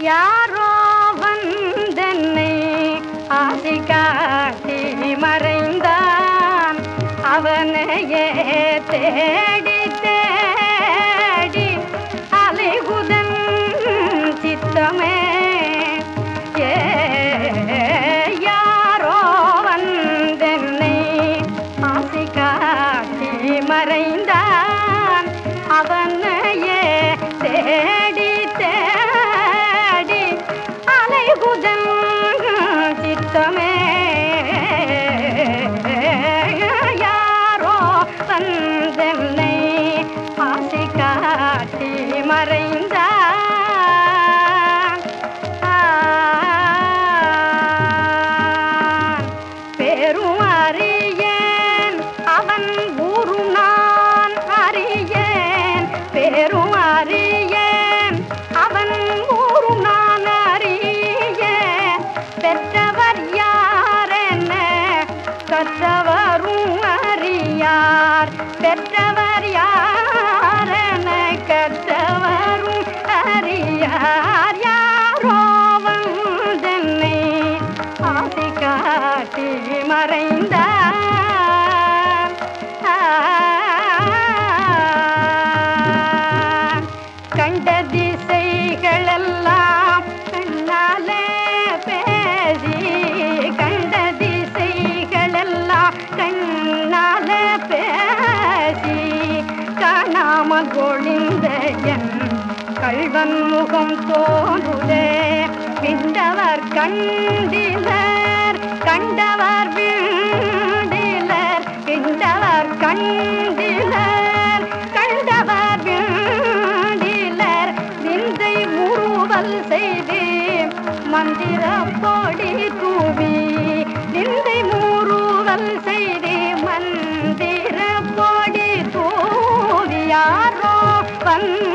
யாரோ வந்தென்னை ஆசி காட்டி மறைந்தான் அவனையே தேடி தேடி அலைகுதன் சித்தமே ஏ யாரோ வந்தென்னை ஆசி காட்டி மறைந்தான் அவனையே தேடி தேடி அலைகுதன் சித்தமே யாரோ வந்தென்னை ஆசை காட்டி மறைந்தான் பேரும் அறியேன் அவன் ஊரும் நான் அறியேன் பேரும் அறியேன் அவன் ஊரும் நான் அறியேன் பெற்றவர் யாரென்ன கற்றவரும் அறியார் பெற்றவர் யாரென கற்றவரும் அறியார் யாரோ வந்தென்னை ஆசை காட்டி மறைந்தார் கண்ட திசைகளெல்லாம் கண்ணாலே பேசி கண்ட திசைகளெல்லாம் கண்ணாலே பேசி காணாமல் ஒளிந்த என் கள்வன் முகம் தோன்றுதே விண்டவர் கண்டிலர் கண்டவர் வீண்டிலர் விண்டவர் கண்டிலர் கண்டவர் வீண்டிலர் விந்தை முறுவல் செய்து மந்திர பொடி தூவி விந்தை முறுவல் செய்து மந்திர பொடி தூவி யாரோ வந்து